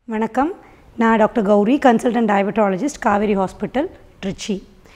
வணக்கம் நான் doctor Gowri consultant diabetologist Kaveri hospital Trichy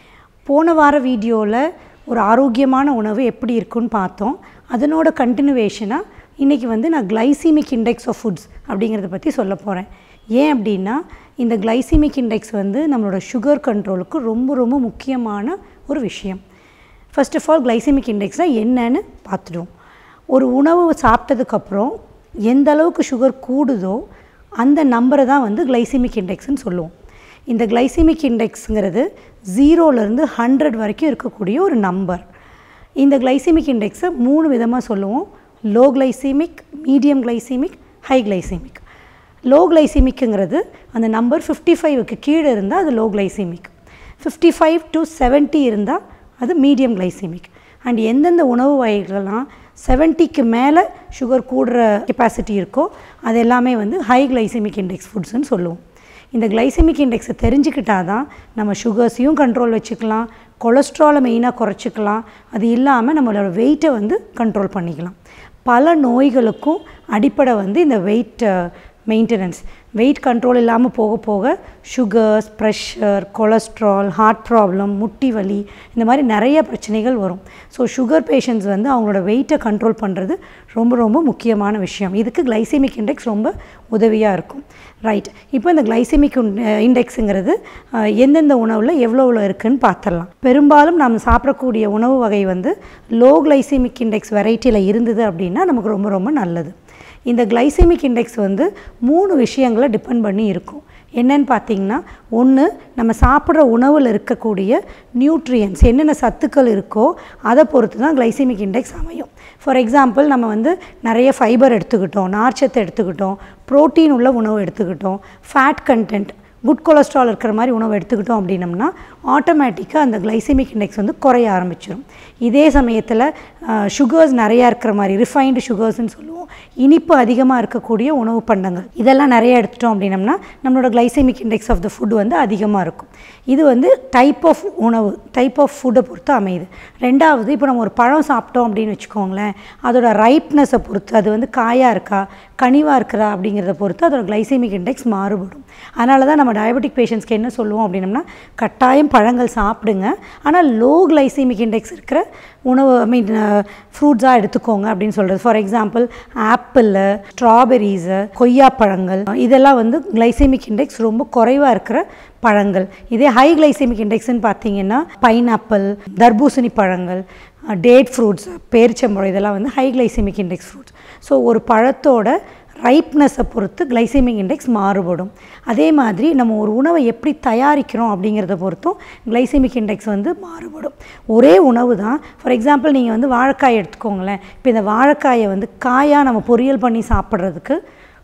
போன வார வீடியோவில் ஒரு ஆரோக்கியமான உணவு எப்படி இருக்குன்னு பார்த்தோம் அதனோட கண்டினியூவேஷனாக இன்றைக்கி வந்து நான் கிளைசிமிக் இண்டெக்ஸ் ஆஃப் ஃபுட்ஸ் அப்படிங்கிறத பற்றி சொல்ல போகிறேன் ஏன் அப்படின்னா இந்த கிளைசிமிக் இண்டெக்ஸ் வந்து நம்மளோட சுகர் கண்ட்ரோலுக்கு ரொம்ப ரொம்ப முக்கியமான ஒரு விஷயம் ஃபர்ஸ்ட் ஆஃப் ஆல் கிளைசிமிக் இண்டெக்ஸ்னால் என்னன்னு பார்த்துடுவோம் ஒரு உணவு சாப்பிட்டதுக்கப்புறம் எந்த அளவுக்கு சுகர் கூடுதோ அந்த நம்பரை தான் வந்து கிளைசிமிக் இண்டெக்ஸ்னு சொல்லுவோம் இந்த கிளைசிமிக் இண்டெக்ஸுங்கிறது ஜீரோலேருந்து ஹண்ட்ரட் வரைக்கும் இருக்கக்கூடிய ஒரு நம்பர் இந்த கிளைசிமிக் இண்டெக்ஸை மூணு விதமாக சொல்லுவோம் low glycemic medium glycemic high glycemic low கிளைசிமிக்குங்கிறது அந்த நம்பர் ஃபிஃப்டி ஃபைவுக்கு கீழே இருந்தால் அது low glycemic fifty five to seventy இருந்தால் அது மீடியம் கிளைசிமிக் அண்ட் எந்தெந்த உணவு வகைகள்லாம் செவன்ட்டிக்கு மேலே சுகர் கூடுற கெப்பாசிட்டி இருக்கோ அது எல்லாமே வந்து ஹை கிளைசிமிக் இண்டெக்ஸ் ஃபுட்ஸ்னு சொல்லுவோம் இந்த கிளைசிமிக் இண்டெக்ஸை தெரிஞ்சுக்கிட்டால் தான் நம்ம சுகர்ஸையும் கண்ட்ரோல் வச்சுக்கலாம் கொலஸ்ட்ராலை மெயினாக குறைச்சிக்கலாம் அது இல்லாமல் நம்மளோட வெயிட்டை வந்து கண்ட்ரோல் பண்ணிக்கலாம் பல நோய்களுக்கும் அடிப்படை வந்து இந்த வெயிட் மெயின்டெனன்ஸ் வெயிட் கண்ட்ரோல் இல்லாமல் போக போக sugars pressure cholesterol heart problem முட்டி வலி இந்த மாதிரி நிறைய பிரச்சனைகள் வரும் ஸோ சுகர் பேஷண்ட்ஸ் வந்து அவங்களோட வெயிட்டை கண்ட்ரோல் பண்ணுறது ரொம்ப ரொம்ப முக்கியமான விஷயம் இதுக்கு கிளைசிமிக் இண்டெக்ஸ் ரொம்ப உதவியாக இருக்கும் ரைட் இப்போ இந்த கிளைசிமிக் இண்டெக்ஸுங்கிறது எந்தெந்த உணவில் எவ்வளோ எவ்வளோ இருக்குதுன்னு பார்த்துடலாம் பெரும்பாலும் நம்ம சாப்பிடக்கூடிய உணவு வகை வந்து லோ கிளைசிமிக் இண்டெக்ஸ் வெரைட்டியில் இருந்தது அப்படின்னா நமக்கு ரொம்ப ரொம்ப நல்லது இந்த கிளைசிமிக் இண்டெக்ஸ் வந்து மூணு விஷயங்களை டிபெண்ட் பண்ணி இருக்கும் என்னன்னு பார்த்தீங்கன்னா ஒன்று நம்ம சாப்பிட்ற உணவில் இருக்கக்கூடிய நியூட்ரியன்ஸ் என்னென்ன சத்துக்கள் இருக்கோ அதை பொறுத்து தான் கிளைசிமிக் இண்டெக்ஸ் அமையும் ஃபார் எக்ஸாம்பிள் நம்ம வந்து நிறைய ஃபைபர் எடுத்துக்கிட்டோம் நார்ச்சத்தை எடுத்துக்கிட்டோம் ப்ரோட்டீன் உள்ள உணவு எடுத்துக்கிட்டோம் ஃபேட் கண்டென்ட் குட் கொலஸ்ட்ரால் இருக்கிற மாதிரி உணவு எடுத்துக்கிட்டோம் அப்படின்னம்னா ஆட்டோமேட்டிக்காக அந்த கிளைசிமிக் இண்டெக்ஸ் வந்து குறைய ஆரம்பிச்சிடும் இதே சமயத்தில் சுகர்ஸ் நிறையா இருக்கிற மாதிரி ரிஃபைன்டு சுகர்ஸ்ன்னு சொல்லுவோம் இனிப்பு அதிகமாக இருக்கக்கூடிய உணவு பண்டங்கள் இதெல்லாம் நிறைய எடுத்துட்டோம் அப்படின்னம்னா நம்மளோட glycemic index of the food வந்து அதிகமாக இருக்கும் இது வந்து டைப் ஆஃப் உணவு டைப் ஆஃப் ஃபுட்டை பொறுத்து அமையுது ரெண்டாவது இப்போ நம்ம ஒரு பழம் சாப்பிட்டோம் அப்படின்னு வச்சுக்கோங்களேன் அதோட ரைப்னஸை பொறுத்து அது வந்து காயாக இருக்கா கனிவாக இருக்கிறா அப்படிங்கிறத பொறுத்து அதோட கிளைசிமிக் இண்டெக்ஸ் மாறுபடும் அதனால தான் நம்ம டயபெட்டிக் பேஷண்ட்ஸ்க்கு என்ன சொல்லுவோம் அப்படின்னம்னா கட்டாயம் பழங்கள் சாப்பிடுங்க ஆனால் லோ கிளைசிமிக் இண்டெக்ஸ் இருக்கிற உணவு ஐ மீன் ஃப்ரூட்ஸாக எடுத்துக்கோங்க அப்படின்னு சொல்கிறது ஃபார் எக்ஸாம்பிள் ஆப்பிள் ஸ்ட்ராபெரிஸு கொய்யாப்பழங்கள் இதெல்லாம் வந்து கிளைசிமிக் இண்டெக்ஸ் ரொம்ப குறைவாக இருக்கிற பழங்கள் இதே ஹை கிளைசிமிக் இண்டெக்ஸ்னு பார்த்தீங்கன்னா பைனாப்பிள் தர்பூசணி பழங்கள் டேட் ஃப்ரூட்ஸ் பேரிச்சம்பழம் இதெல்லாம் வந்து high glycemic index fruits so ஒரு பழத்தோட ரைப்னஸை பொறுத்து கிளைசிமிக் இண்டெக்ஸ் மாறுபடும் அதே மாதிரி நம்ம ஒரு உணவை எப்படி தயாரிக்கிறோம் அப்படிங்கிறத பொறுத்தும் கிளைசிமிக் இண்டெக்ஸ் வந்து மாறுபடும் ஒரே உணவு தான் ஃபார் எக்ஸாம்பிள் நீங்கள் வந்து வாழைக்காய் எடுத்துக்கோங்களேன் இப்போ இந்த வாழைக்காயை வந்து காயாக நம்ம பொரியல் பண்ணி சாப்பிட்றதுக்கு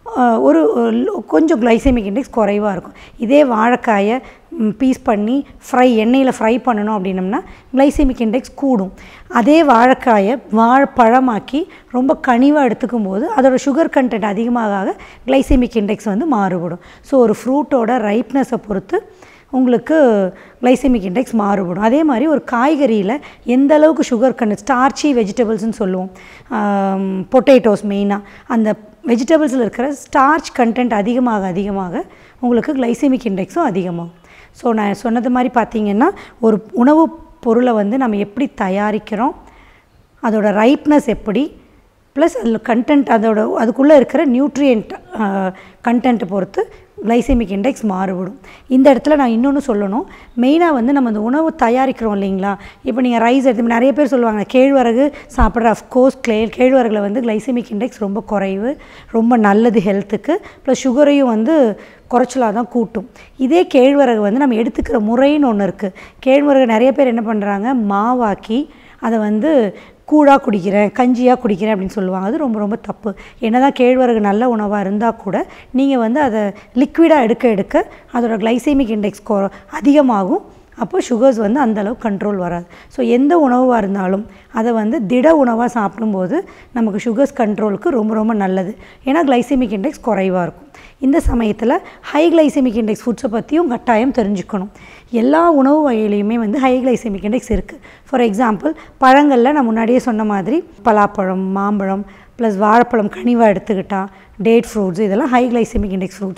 ஒரு கொஞ்சம் கிளைசமிக் இண்டெக்ஸ் குறைவாக இருக்கும் இதே வாழைக்காயை பீஸ் பண்ணி ஃப்ரை எண்ணெயில் ஃப்ரை பண்ணணும் அப்படின்னம்னா கிளைசமிக் இண்டெக்ஸ் கூடும் அதே வாழைக்காயை வாழைப்பழமாக்கி ரொம்ப கனிவாக எடுத்துக்கும் போது அதோட சுகர் கண்டென்ட் அதிகமாக கிளைசமிக் இண்டெக்ஸ் வந்து மாறுபடும் ஸோ ஒரு ஃப்ரூட்டோட ரைப்னஸை பொறுத்து உங்களுக்கு கிளைசமிக் இண்டெக்ஸ் மாறுபடும் அதே மாதிரி ஒரு காய்கறியில் எந்த அளவுக்கு சுகர் கண்டென்ட் ஸ்டார்ச்சி வெஜிடபிள்ஸ்னு சொல்லுவோம் பொட்டேட்டோஸ் மெயினாக அந்த வெஜிடபிள்ஸில் இருக்கிற ஸ்டார்ச் கண்டென்ட் அதிகமாக அதிகமாக உங்களுக்கு கிளைசமிக் இண்டெக்ஸும் அதிகமாகும் ஸோ நான் சொன்னது மாதிரி பார்த்திங்கன்னா ஒரு உணவு பொருளை வந்து நம்ம எப்படி தயாரிக்கிறோம் அதோட ரைப்னஸ் எப்படி ப்ளஸ் அதில் கண்டென்ட் அதோட அதுக்குள்ளே இருக்கிற நியூட்ரியன்ட் கண்டென்ட்டை பொறுத்து கிளைசமிக் இண்டெக்ஸ் மாறுபடும் இந்த இடத்துல நான் இன்னொன்று சொல்லணும் மெயினாக வந்து நம்ம அந்த உணவு தயாரிக்கிறோம் இல்லைங்களா இப்போ நீங்கள் ரைஸ் எடுத்து நிறைய பேர் சொல்லுவாங்க கேழ்வரகு சாப்பிட்ற அஃப்கோர்ஸ் கிளே கேழ்வரகில் வந்து கிளைசமிக் இண்டெக்ஸ் ரொம்ப குறைவு ரொம்ப நல்லது ஹெல்த்துக்கு ப்ளஸ் சுகரையும் வந்து குறைச்சலாக தான் கூட்டும் இதே கேழ்வரகு வந்து நம்ம எடுத்துக்கிற முறைன்னு ஒன்று இருக்குது கேழ்வரகு நிறைய பேர் என்ன பண்ணுறாங்க மாவாக்கி அதை வந்து கூழாக குடிக்கிறேன் கஞ்சியாக குடிக்கிறேன் அப்படின்னு சொல்லுவாங்க அது ரொம்ப ரொம்ப தப்பு என்ன தான் கேழ்வரகு நல்ல உணவாக இருந்தால் கூட நீங்கள் வந்து அதை லிக்விடாக எடுக்க எடுக்க அதோட கிளைசேமிக் இண்டெக்ஸ் கொ அதிகமாகும் அப்போ சுகர்ஸ் வந்து அந்தளவுக்கு கண்ட்ரோல் வராது ஸோ எந்த உணவாக இருந்தாலும் அதை வந்து திட உணவாக சாப்பிடும்போது நமக்கு சுகர்ஸ் கண்ட்ரோலுக்கு ரொம்ப ரொம்ப நல்லது ஏன்னா கிளைசமிக் இண்டெக்ஸ் குறைவாக இருக்கும் இந்த சமயத்தில் ஹை கிளைசமிக் இண்டெக்ஸ் ஃபுட்ஸை பற்றியும் கட்டாயம் தெரிஞ்சுக்கணும் எல்லா உணவு வகையிலையுமே வந்து ஹை கிளைசமிக் இண்டெக்ஸ் இருக்குது ஃபார் எக்ஸாம்பிள் பழங்களில் நான் முன்னாடியே சொன்ன மாதிரி பலாப்பழம் மாம்பழம் ப்ளஸ் வாழைப்பழம் கனிவாக எடுத்துக்கிட்டால் டேட் ஃப்ரூட்ஸ் இதெல்லாம் high glycemic index fruits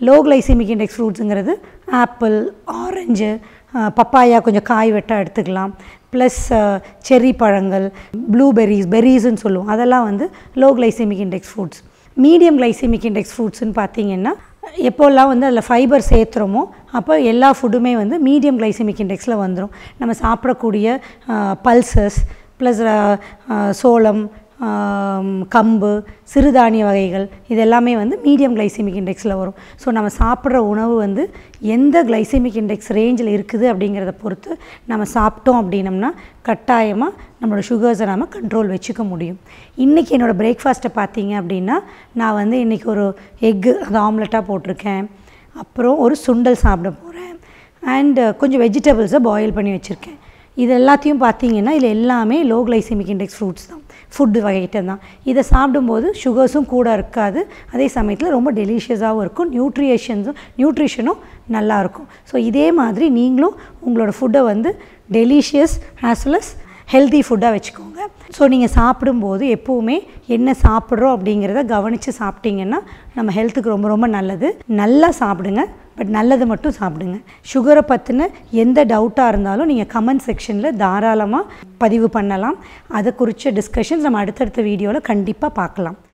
low glycemic index ஃப்ரூட்ஸுங்கிறது ஆப்பிள் ஆரஞ்சு பப்பாயா கொஞ்சம் காய் வெட்டா எடுத்துக்கலாம் ப்ளஸ் செர்ரி பழங்கள் ப்ளூபெர்ரிஸ் பெர்ரிஸ்ன்னு சொல்லுவோம் அதெல்லாம் வந்து low glycemic index fruits medium glycemic index ஃப்ரூட்ஸ்னு பார்த்தீங்கன்னா எப்போல்லாம் வந்து அதில் ஃபைபர் சேர்த்துறோமோ அப்போ எல்லா ஃபுட்டுமே வந்து மீடியம் கிளைசிமிக் இண்டெக்ஸில் வந்துடும் நம்ம சாப்பிடக்கூடிய பல்சஸ் ப்ளஸ் சோளம் கம்பு சிறுதானிய வகைகள் இது எல்லாமே வந்து மீடியம் கிளைசிமிக் இண்டெக்ஸில் வரும் ஸோ நம்ம சாப்பிட்ற உணவு வந்து எந்த கிளைசிமிக் இண்டெக்ஸ் ரேஞ்சில் இருக்குது அப்படிங்கிறத பொறுத்து நம்ம சாப்பிட்டோம் அப்படின்னம்னா கட்டாயமாக நம்மளோட சுகர்ஸை நம்ம கண்ட்ரோல் வச்சுக்க முடியும் இன்றைக்கி என்னோடய பிரேக்ஃபாஸ்ட்டை பார்த்தீங்க அப்படின்னா நான் வந்து இன்றைக்கி ஒரு எக்கு அது ஆம்லெட்டாக போட்டிருக்கேன் அப்புறம் ஒரு சுண்டல் சாப்பிட போகிறேன் அண்டு கொஞ்சம் வெஜிடபிள்ஸை பாயில் பண்ணி வச்சுருக்கேன் இது எல்லாத்தையும் பார்த்தீங்கன்னா இதில் எல்லாமே லோ கிளைசிமிக் இண்டெக்ஸ் ஃப்ரூட்ஸ் தான் ஃபுட்டு வகைட்டம் தான் இதை சாப்பிடும்போது சுகர்ஸும் கூட இருக்காது அதே சமயத்தில் ரொம்ப டெலிஷியஸாகவும் இருக்கும் நியூட்ரிஷன்ஸும் நியூட்ரிஷனும் நல்லாயிருக்கும் ஸோ இதே மாதிரி நீங்களும் உங்களோட ஃபுட்டை வந்து delicious as well as healthy ஃபுட்டாக வச்சுக்கோங்க ஸோ நீங்கள் சாப்பிடும்போது எப்போவுமே என்ன சாப்பிட்றோம் அப்படிங்கிறத கவனித்து சாப்பிட்டீங்கன்னா நம்ம ஹெல்த்துக்கு ரொம்ப ரொம்ப நல்லது நல்லா சாப்பிடுங்க பட் நல்லது மட்டும் சாப்பிடுங்க சுகரை பற்றின எந்த டவுட்டாக இருந்தாலும் நீங்கள் கமெண்ட் செக்ஷனில் தாராளமாக பதிவு பண்ணலாம் அதை குறித்த டிஸ்கஷன்ஸ் நம்ம அடுத்தடுத்த வீடியோவில் கண்டிப்பாக பார்க்கலாம்